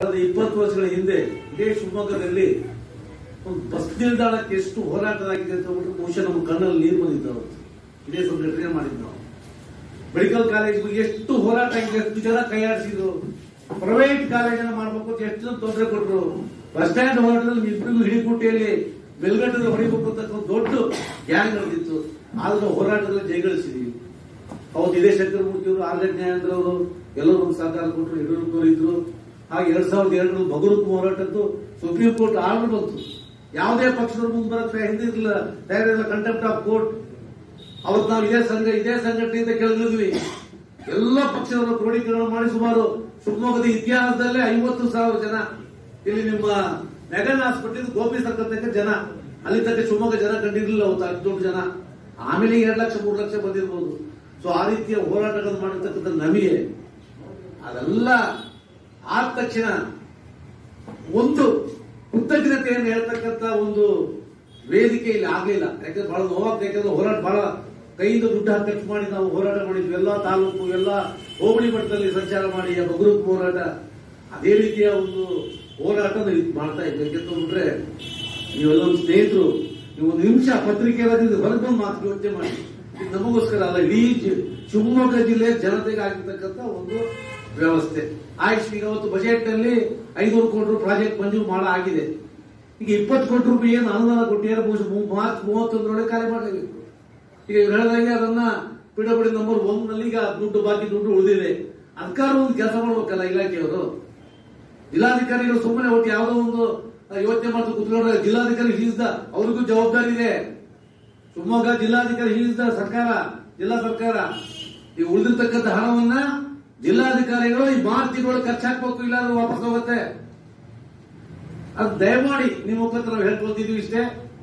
ಕಳೆದ ಇಪ್ಪತ್ತು ವರ್ಷಗಳ ಹಿಂದೆ ಇದೇ ಶಿವಮೊಗ್ಗದಲ್ಲಿ ಒಂದು ಬಸ್ ನಿಲ್ದಾಣಕ್ಕೆ ಎಷ್ಟು ಹೋರಾಟವಾಗಿದೆ ಅಂತ ಹೇಳ್ಬಿಟ್ಟು ಬಹುಶಃ ನಮ್ಮ ಕಣ್ಣಲ್ಲಿ ನೀರು ಬಂದಿದ್ದು ಅವತ್ತು ಇದೇ ಸಂಘಟನೆ ಮಾಡಿದ್ದು ನಾವು ಮೆಡಿಕಲ್ ಕಾಲೇಜ್ ಬಗ್ಗೆ ಎಷ್ಟು ಹೋರಾಟ ಆಗಿದೆ ಎಷ್ಟು ಜನ ಕೈಯಾಡಿಸಿದ್ರು ಪ್ರೈವೇಟ್ ಕಾಲೇಜನ್ನ ಮಾಡ್ಬೇಕು ಅಂತ ಎಷ್ಟು ಜನ ತೊಂದರೆ ಕೊಟ್ಟರು ಬಸ್ ಸ್ಟ್ಯಾಂಡ್ ಹೋರಾಟದಲ್ಲಿ ಇಬ್ಬರಿಗೂ ಹಿಡಿಕುಟ್ಟಿಯಲ್ಲಿ ಬೆಲ್ಗಟ್ಟದಲ್ಲಿ ಹೊಡಿಬೇಕು ಅಂತ ಒಂದು ದೊಡ್ಡ ಗ್ಯಾಂಗ್ ನಡೆದಿತ್ತು ಆದ್ರೆ ಹೋರಾಟದಲ್ಲಿ ಜಯಗಳಿಸಿದ್ವಿ ಹೌದು ಇದೇ ಶಂಕರಮೂರ್ತಿ ಅವರು ಆರ್ ಜ್ಞಾನೇಂದ್ರ ಅವರು ಎಲ್ಲರೂ ನಮ್ಗೆ ಸಹಕಾರ ಕೊಟ್ಟರು ಯಡಿಯೂರಪ್ಪನವರು ಇದ್ರು ಹಾಗೆ ಎರಡ್ ಸಾವಿರದ ಎರಡರಲ್ಲಿ ಬಗರೂಪ್ ಹೋರಾಟದ್ದು ಸುಪ್ರೀಂ ಕೋರ್ಟ್ ಆರ್ಡರ್ ಬಂತು ಯಾವುದೇ ಪಕ್ಷದವ್ರು ಮುಂದೆ ಬರಕ್ಕೆ ಹಿಂದಿರಲಿಲ್ಲ ತಯಾರಿಲ್ಲ ಕಂಟೆಂಪ್ಟ್ ಆಫ್ ಕೋರ್ಟ್ ಅವತ್ತು ನಾವು ಇದೇ ಸಂಘ ಇದೇ ಸಂಘಟನೆಯಿಂದ ಕೆಳಗಿದ್ವಿ ಎಲ್ಲ ಪಕ್ಷದವರು ಕ್ರೋಢೀಕರಣ ಮಾಡಿ ಸುಮಾರು ಶಿವಮೊಗ್ಗದ ಇತಿಹಾಸದಲ್ಲೇ ಐವತ್ತು ಸಾವಿರ ಜನ ಇಲ್ಲಿ ನಿಮ್ಮ ಮೆಗನ್ ಹಾಸ್ಪಿಟಲ್ ಗೋಪಿ ಸರ್ಕಲ್ ತನಕ ಜನ ಅಲ್ಲಿ ತನಕ ಶಿವಮೊಗ್ಗ ಜನ ಕಂಡಿರ್ಲಿಲ್ಲ ಅವತ್ತು ಅಷ್ಟು ದೊಡ್ಡ ಜನ ಆಮೇಲೆ ಎರಡು ಲಕ್ಷ ಮೂರು ಲಕ್ಷ ಬಂದಿರ್ಬೋದು ಸೊ ಆ ರೀತಿಯ ಹೋರಾಟಗಳನ್ನು ಮಾಡಿರ್ತಕ್ಕಂಥ ನಮಗೆ ಅದೆಲ್ಲ ಆದ ತಕ್ಷಣ ಒಂದು ಕೃತಜ್ಞತೆಯನ್ನು ಹೇಳ್ತಕ್ಕಂಥ ಒಂದು ವೇದಿಕೆ ಇಲ್ಲಿ ಆಗ್ಲಿಲ್ಲ ಯಾಕಂದ್ರೆ ಬಹಳ ನೋವಾಗ್ತದೆ ಯಾಕಂದ್ರೆ ಹೋರಾಟ ಬಹಳ ಕೈಯಿಂದ ದುಡ್ಡು ಹಾಕಿ ಖರ್ಚು ಮಾಡಿ ನಾವು ಹೋರಾಟ ಮಾಡಿದ್ವಿ ಎಲ್ಲ ತಾಲೂಕು ಎಲ್ಲ ಹೋಬಳಿ ಮಟ್ಟದಲ್ಲಿ ಸಂಚಾರ ಮಾಡಿ ಆ ಬಗ್ರೂಪ್ ಹೋರಾಟ ಅದೇ ರೀತಿಯ ಒಂದು ಹೋರಾಟ ನಾವು ಇದು ಮಾಡ್ತಾ ಇದ್ವಿ ಯಾಕೆಂತಂದ್ರೆ ನೀವೆಲ್ಲ ಒಂದು ಸ್ನೇಹಿತರು ನೀವು ಒಂದು ನಿಮಿಷ ಪತ್ರಿಕೆ ಹೊರಗೆ ಬಂದು ಮಾತು ಯೋಚನೆ ಮಾಡಿ ಇದು ನಮಗೋಸ್ಕರ ಅಲ್ಲ ಇಡೀ ಜಿ- ಶಿವಮೊಗ್ಗ ಜಿಲ್ಲೆಯ ಜನತೆಗೆ ಆಗಿರ್ತಕ್ಕಂಥ ಒಂದು ವ್ಯವಸ್ಥೆ ಆಯ್ತು ಈಗ ಅವತ್ತು ಬಜೆಟ್ ನಲ್ಲಿ ಐನೂರು ಕೋಟಿ ರೂಪಾಯಿ ಪ್ರಾಜೆಕ್ಟ್ ಮಂಜೂರು ಮಾಡ ಆಗಿದೆ ಈಗ ಇಪ್ಪತ್ತು ಕೋಟಿ ರೂಪಾಯಿ ಏನು ಅನುದಾನ ಕೊಟ್ಟಿದ್ದಾರೆ ಬಹುಶಃ ಮೂ- ಮಾರ್ಚ್ ಮೂವತ್ತೊಂದರೊಳಗೆ ಖಾಲಿ ಮಾಡಲೇಬೇಕು ಈಗ ಇವ್ರು ಹೇಳಿದಂಗೆ ಅದನ್ನ ಪಿಡಬ್ಲ್ಯೂ ನಂಬರ್ ಒನ್ ನಲ್ಲಿ ಈಗ ದುಡ್ಡು ಬಾಕಿ ದುಡ್ಡು ಉಳಿದಿದೆ ಅಧಿಕಾರ ಒಂದು ಕೆಲಸ ಮಾಡ್ಬೇಕಲ್ಲ ಇಲಾಖೆಯವರು ಜಿಲ್ಲಾಧಿಕಾರಿಗಳು ಸುಮ್ಮನೆ ಒಟ್ಟು ಯಾವುದೋ ಒಂದು ಆ, ಯೋಚನೆ ಮಾಡ್ತಾ ಕುತ್ಕೊಂಡ್ರೆ ಜಿಲ್ಲಾಧಿಕಾರಿ ಹೀಸ್ದ ಅವ್ರಿಗೂ ಜವಾಬ್ದಾರಿ ಇದೆ ಶಿವಮೊಗ್ಗ ಜಿಲ್ಲಾಧಿಕಾರಿ ಹೀಸ್ದ ಸರ್ಕಾರ ಜಿಲ್ಲಾ ಸರ್ಕಾರ ಈ ಉಳಿದಿರ್ತಕ್ಕಂಥ ಹಣವನ್ನ ಜಿಲ್ಲಾಧಿಕಾರಿಗಳು ಈ ಮಾರ್ಚ್ ತಿಂಗಳು ಖರ್ಚು ಹಾಕ್ಬೇಕು ಇಲ್ಲಾಂದ್ರೆ ವಾಪಸ್ ಹೋಗುತ್ತೆ ಅದು ದಯಮಾಡಿ ನಿಮ್ಮ ಮುಖಾಂತರ ನಾವು ಹೇಳ್ಕೊಳ್ತಿದ್ವಿ ಇಷ್ಟೇ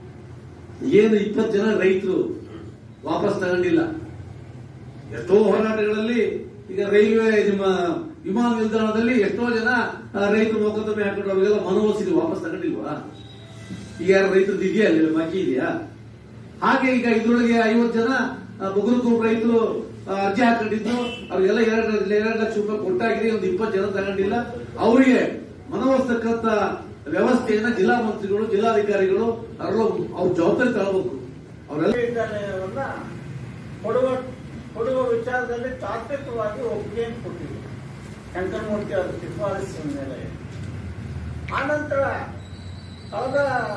ಏನು ಇಪ್ಪತ್ತು ಜನ ರೈತರು ವಾಪಸ್ ತಗೊಂಡಿಲ್ಲ ಎಷ್ಟೋ ಹೋರಾಟಗಳಲ್ಲಿ ಈಗ ರೈಲ್ವೆ ನಿಮ್ಮ ವಿಮಾನ ನಿಲ್ದಾಣದಲ್ಲಿ ಎಷ್ಟೋ ಜನ ಆ, ರೈತರು ಮೊಕದ್ದಮೆ ಹಾಕೊಂಡು ಅವರಿಗೆಲ್ಲ ಮನವೊಲಿಸಿದ್ವಿ ವಾಪಸ್ ತಗೊಂಡಿಲ್ವಾ ಈಗ ಯಾರು ರೈತರದ್ದು ಇದೆಯಾ ಅಲ್ಲಿ ಬಾಕಿ ಇದೆಯಾ ಹಾಗೆ ಈಗ ಇದ್ರೊಳಗೆ ಐವತ್ತು ಜನ ಬುಗುರುಕು ರೈತರು ಆ, ಅರ್ಜಿ ಹಾಕೊಂಡಿದ್ದು ಅವ್ರಿಗೆಲ್ಲ ಎರಡು ಎರಡು ಲಕ್ಷ ರೂಪಾಯಿ ಕೊಟ್ಟಾಗಿದೆ ಒಂದು ಇಪ್ಪತ್ತು ಜನ ತಗೊಂಡಿಲ್ಲ ಅವರಿಗೆ ಮನವೊಲಿಸ್ತಕ್ಕಂಥ ವ್ಯವಸ್ಥೆಯನ್ನ ಜಿಲ್ಲಾ ಮಂತ್ರಿಗಳು ಜಿಲ್ಲಾಧಿಕಾರಿಗಳು ಅವರೆಲ್ಲ ಅವ್ರ ಜವಾಬ್ದಾರಿ ತಗೋಬೇಕು ಅವರೆಲ್ಲ ವಿದ್ಯಾಲಯವನ್ನ ಕೊಡುವ ಕೊಡುವ ವಿಚಾರದಲ್ಲಿ ತಾತ್ವಿಕವಾಗಿ ಒಪ್ಪಿಗೆಯನ್ನು ಕೊಟ್ಟಿದೆ ಶಂಕರಮೂರ್ತಿ ಅವರ ಶಿಫಾರಸ್ಸಿನ ಮೇಲೆ ಆನಂತರ ಕಳೆದ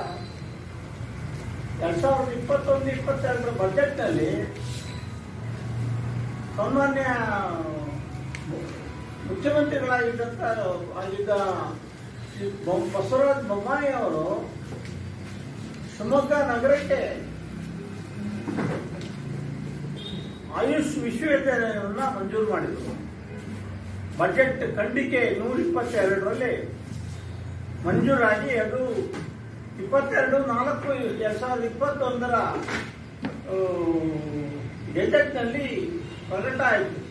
ಎರಡ್ ಸಾವಿರದ ಇಪ್ಪತ್ತೊಂದು ಇಪ್ಪತ್ತೆರಡರ ಬಜೆಟ್ನಲ್ಲಿ ಸಾಮಾನ್ಯ ಮುಖ್ಯಮಂತ್ರಿಗಳಾಗಿದ್ದಂತ ಆಗಿದ್ದ ಶ್ರೀ ಬೊ- ಬಸವರಾಜ ಬೊಮ್ಮಾಯಿ ಅವರು ಶಿವಮೊಗ್ಗ ನಗರಕ್ಕೆ ಆಯುಷ್ ವಿಶ್ವವಿದ್ಯಾಲಯವನ್ನ ಮಂಜೂರು ಮಾಡಿದರು ಬಜೆಟ್ ಖಂಡಿಕೆ ನೂರ ಇಪ್ಪತ್ತೆರಡರಲ್ಲಿ ಮಂಜೂರಾಗಿ ಅದು ಇಪ್ಪತ್ತೆರಡು ನಾಲ್ಕು ಎರಡ್ ಸಾವಿರದ ಇಪ್ಪತ್ತೊಂದರ ಗೆಜೆಟ್ನಲ್ಲಿ ಪ್ರಕಟ ಆಯಿತು